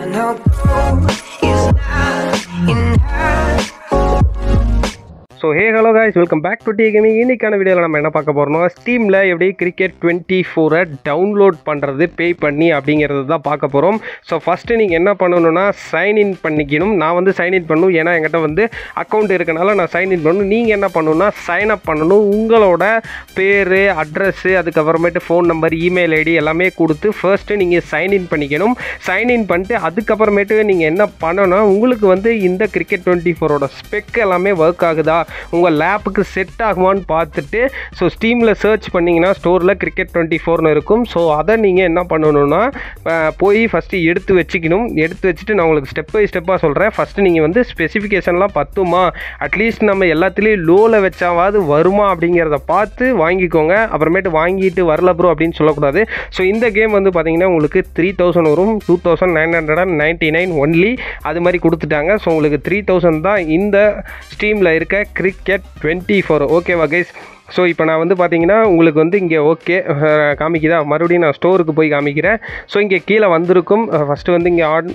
no gold is not enough. So hey hello guys welcome back to T gaming இன்னைக்கான வீடியோவில் நம்ம என்ன பார்க்க போகிறோம்னா ஸ்டீமில் எப்படி கிரிக்கெட் டுவெண்ட்டி ஃபோரை டவுன்லோட் பண்ணுறது பே பண்ணி அப்படிங்கிறது தான் பார்க்க போகிறோம் ஸோ ஃபஸ்ட்டு நீங்கள் என்ன பண்ணணும்னா சைன்இன் பண்ணிக்கணும் நான் வந்து சைன்இன் பண்ணணும் ஏன்னா என்கிட்ட வந்து அக்கௌண்ட் இருக்கனால நான் சைன்இன் பண்ணணும் நீங்கள் என்ன பண்ணணும்னா சைன் அப் பண்ணணும் உங்களோட பேர் அட்ரஸ்ஸு அதுக்கப்புறமேட்டு ஃபோன் நம்பர் இமெயில் ஐடி எல்லாமே கொடுத்து ஃபர்ஸ்ட்டு நீங்கள் சைன்இன் பண்ணிக்கணும் சைன்இன் பண்ணிட்டு அதுக்கப்புறமேட்டு நீங்கள் என்ன பண்ணணும் உங்களுக்கு வந்து இந்த கிரிக்கெட் டுவெண்ட்டி ஃபோரோட ஸ்பெக் எல்லாமே ஒர்க் ஆகுதா உங்கள் லேப்புக்கு செட் ஆகுமான்னு பார்த்துட்டு ஸோ ஸ்டீமில் சர்ச் பண்ணிங்கன்னா ஸ்டோரில் கிரிக்கெட் டுவெண்ட்டி ஃபோர்னு இருக்கும் ஸோ அதை நீங்கள் என்ன பண்ணணும்னா அஹ், போய் ஃபஸ்ட்டு எடுத்து வச்சுக்கணும் எடுத்து வச்சுட்டு நான் உங்களுக்கு ஸ்டெப் பை ஸ்டெப்பாக சொல்கிறேன் ஃபஸ்ட்டு நீங்கள் வந்து ஸ்பெசிஃபிகேஷன்லாம் பத்துமா அட்லீஸ்ட் நம்ம எல்லாத்துலேயும் லோவில் வச்சாவது வருமா அப்படிங்கிறத பார்த்து வாங்கிக்கோங்க அப்புறமேட்டு வாங்கிட்டு வரல ப்ரோ அப்படின்னு சொல்லக்கூடாது ஸோ இந்த கேம் வந்து பார்த்தீங்கன்னா உங்களுக்கு த்ரீ தௌசண்ட் வரும் two thousand nine hundred and ninety nine only அது மாதிரி கொடுத்துட்டாங்க ஸோ உங்களுக்கு த்ரீ தௌசண்ட் தான் இந்த ஸ்டீமில் இருக்க கிரிக்கெட் டுவெண்ட்டி ஃபோர் ஓகேவா கைஸ் ஸோ இப்போ நான் வந்து பார்த்தீங்கன்னா உங்களுக்கு வந்து இங்கே ஓகே காமிக்குதா மறுபடியும் நான் ஸ்டோருக்கு போய் காமிக்கிறேன் ஸோ இங்கே கீழே வந்திருக்கும் ஃபஸ்ட்டு வந்து இங்கே ஆட்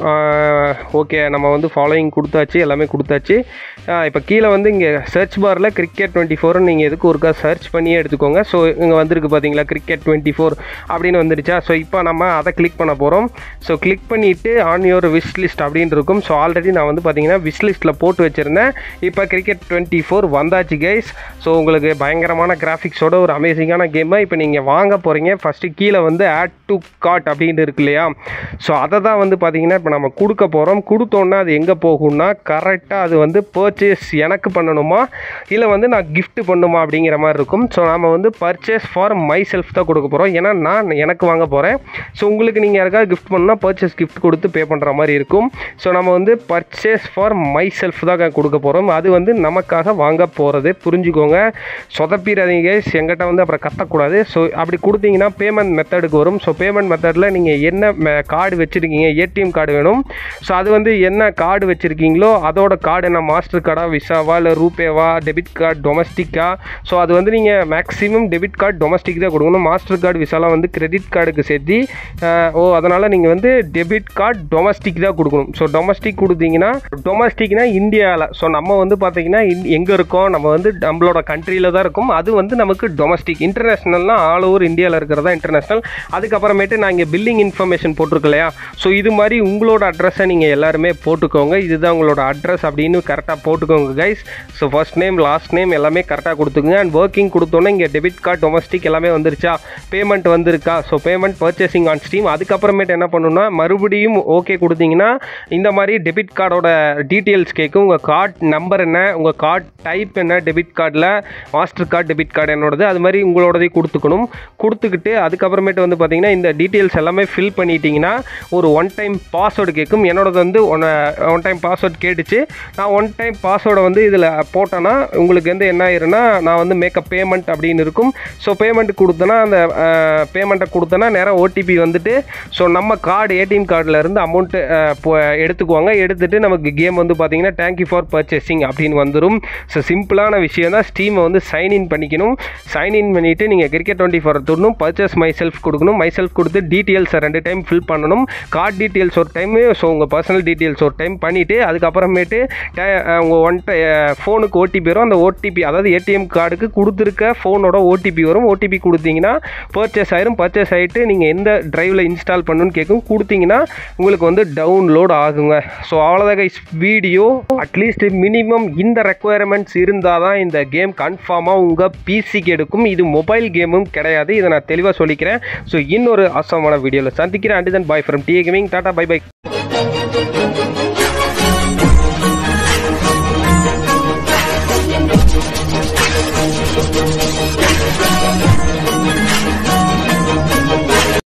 ஓகே நம்ம வந்து ஃபாலோயிங் கொடுத்தாச்சு எல்லாமே கொடுத்தாச்சு இப்போ கீழே வந்து இங்கே சர்ச் பாரில் கிரிக்கெட் டுவெண்ட்டி ஃபோர்னு நீங்கள் எதுக்கு ஒருக்கா சர்ச் பண்ணியே எடுத்துக்கோங்க ஸோ இங்கே வந்திருக்கு பார்த்தீங்களா கிரிக்கெட் டுவெண்ட்டி ஃபோர் அப்படின்னு வந்துருச்சா ஸோ இப்போ நம்ம அதை கிளிக் பண்ண போகிறோம் ஸோ கிளிக் பண்ணிவிட்டு ஆன் யோர் விஷ் லிஸ்ட் அப்படின்னு இருக்கும் ஸோ ஆல்ரெடி நான் வந்து பார்த்தீங்கன்னா விஷ் லிஸ்ட்டில் போட்டு வச்சுருந்தேன் இப்போ கிரிக்கெட் டுவெண்ட்டி ஃபோர் வந்தாச்சு கைஸ் ஸோ உங்களுக்கு பயங்கரமான கிராஃபிக்ஸோட ஒரு அமேசிங்கான கேமை இப்போ நீங்கள் வாங்க போகிறீங்க ஃபஸ்ட்டு கீழே வந்து ஆட் டு கார்ட் அப்படின்னு இருக்கு இல்லையா ஸோ அதை தான் வந்து பார்த்தீங்கன்னா இப்போ நம்ம கொடுக்க போகிறோம் கொடுத்தோன்னா அது எங்கே போகும்னா கரெக்டாக அது வந்து பர்ச்சேஸ் எனக்கு பண்ணணுமா இல்லை வந்து நான் gift பண்ணுமா அப்படிங்கிற மாதிரி இருக்கும் ஸோ நம்ம வந்து பர்ச்சேஸ் ஃபார் மை செல்ஃப் தான் கொடுக்க போகிறோம் ஏன்னா நான் எனக்கு வாங்க போகிறேன் ஸோ உங்களுக்கு நீங்கள் யாருக்காவது கிஃப்ட் பண்ணால் பர்ச்சேஸ் gift கொடுத்து பே பண்ணுற மாதிரி இருக்கும் ஸோ நம்ம வந்து பர்ச்சேஸ் ஃபார் மை செல்ஃப் தான் கொடுக்க போகிறோம் அது வந்து நமக்காக வாங்க போகிறது புரிஞ்சுக்கோங்க சொதப்பிடாதீங்க guys. எங்கிட்ட வந்து அப்புறம் கத்தக்கூடாது ஸோ அப்படி கொடுத்தீங்கன்னா பேமெண்ட் மெத்தடுக்கு வரும் ஸோ பேமெண்ட் மெத்தடில் நீங்கள் என்ன கார்டு வச்சுருக்கீங்க ஏடிஎம் கார்டு வேணும் ஸோ அது வந்து என்ன கார்டு வச்சுருக்கீங்களோ அதோட கார்டு என்ன மாஸ்டர் கார்டா விசாவா இல்லை ரூபேவா டெபிட் கார்டு டொமஸ்டிக்கா ஸோ அது வந்து நீங்கள் மேக்ஸிமம் டெபிட் கார்டு டொமஸ்டிக் தான் கொடுக்கணும் மாஸ்டர் கார்டு விசாலாம் வந்து கிரெடிட் கார்டுக்கு சேர்த்து அஹ், ஓ அதனால் நீங்கள் வந்து டெபிட் கார்டு டொமஸ்டிக் தான் கொடுக்கணும் ஸோ டொமஸ்டிக் கொடுத்தீங்கன்னா டொமஸ்டிக்னா இந்தியாவில் ஸோ நம்ம வந்து பார்த்தீங்கன்னா எங்கே இருக்கோம் நம்ம வந்து நம்மளோட கண்ட்ரியில் தான் இருக்கும் அது வந்து நமக்கு டொமஸ்டிக் இன்டர்நேஷ்னல்னா ஆல் ஓவர் இந்தியாவில் இருக்கிறதா இன்டர்நேஷ்னல் அதுக்கப்புறமேட்டு நான் இங்கே பில்லிங் இன்ஃபர்மேஷன் போட்டிருக்கு இல்லையா ஸோ இது மாதிரி உங்களோட அட்ரஸை நீங்கள் எல்லாருமே போட்டுக்கோங்க இதுதான் உங்களோட அட்ரஸ் அப்படின்னு கரெக்டாக போட்டுக்கோங்க guys so first name last name எல்லாமே கரெக்டாக கொடுத்துங்க அண்ட் ஒர்க்கிங் கொடுத்தோன்னே இங்கே டெபிட் கார்டு டொமஸ்டிக் எல்லாமே வந்துருச்சா பேமெண்ட் வந்திருக்கா so payment purchasing on Steam அதுக்கப்புறமேட்டு என்ன பண்ணணும்னா மறுபடியும் ஓகே கொடுத்தீங்கன்னா இந்த மாதிரி டெபிட் கார்டோட டீட்டெயில்ஸ் கேட்கும் உங்கள் கார்டு நம்பர் என்ன உங்கள் கார்டு டைப் என்ன டெபிட் கார்டில் மாஸ்டர் கார்டு டெபிட் கார்டு என்னோடது அது மாதிரி உங்களோடதையும் கொடுத்துக்கணும் கொடுத்துக்கிட்டு அதுக்கப்புறமேட்டு வந்து பார்த்தீங்கன்னா இந்த டீட்டெயில்ஸ் எல்லாமே ஃபில் பண்ணிட்டீங்கன்னா ஒரு ஒன் டைம் பாஸ்வேர்டு கேட்கும் என்னோடது வந்து ஒன் ஒன் டைம் பாஸ்வேர்டு கேட்டுச்சு நான் ஒன் டைம் பாஸ்வேர்டை வந்து இதில் போட்டேன்னா உங்களுக்கு வந்து என்ன ஆயிருன்னா நான் வந்து மேக்கப் பேமெண்ட் அப்படின்னு இருக்கும் ஸோ பேமெண்ட் கொடுத்தேன்னா அந்த பேமெண்ட்டை கொடுத்தேன்னா நேராக ஓடிபி வந்துட்டு ஸோ நம்ம கார்டு ஏடிஎம் கார்டில் இருந்து அமௌண்ட்டு எடுத்துக்குவாங்க எடுத்துட்டு நமக்கு கேம் வந்து பார்த்தீங்கன்னா தேங்க்யூ ஃபார் பர்ச்சேசிங் அப்படின்னு வந்துடும் ஸோ சிம்பிளான விஷயம் தான் ஸ்டீமை வந்து சைன்இன் பண்ணிக்கணும் சைன்இன் பண்ணிவிட்டு நீங்கள் கிரிக்கெட் டுவெண்ட்டி ஃபோர் தொடணும் பர்ச்சேஸ் மை செல்ஃப் கொடுக்கணும் மை செல்ஃப் கொடுத்து டீட்டெயில்ஸை ரெண்டு டைம் ஃபில் பண்ணணும் கார்டு டீட்டெயில்ஸ் ஒரு டைம் ஸோ உங்கள் பர்சனல் டீட்டெயில்ஸ் ஒரு டைம் பண்ணிவிட்டு அதுக்கப்புறமேட்டு உங்கள் ஒன் டை ஃபோனுக்கு ஓடிபி வரும் அந்த ஓடிபி அதாவது ஏடிஎம் கார்டுக்கு கொடுத்துருக்க ஃபோனோட ஓடிபி வரும் ஓடிபி கொடுத்தீங்கன்னா பர்ச்சேஸ் ஆயிரும் பர்ச்சேஸ் ஆகிட்டு நீங்கள் எந்த டிரைவில் இன்ஸ்டால் பண்ணணும்னு கேட்கும் கொடுத்தீங்கன்னா உங்களுக்கு வந்து டவுன்லோட் ஆகுங்க ஸோ அவ்வளோதான் கைஸ் வீடியோ அட்லீஸ்ட் மினிமம் இந்த ரெக்குயர்மெண்ட்ஸ் இருந்தால் தான் இந்த கேம் கன்ஃபார்மாக உங்கள் பிசிக்கு எடுக்கும் இது மொபைல் கேமும் கிடையாது இதை நான் தெளிவாக சொல்லிக்கிறேன் ஸோ இன்னொரு அசமான வீடியோவில் சந்திக்கிறேன் and then bye from T gaming டாடா பை பை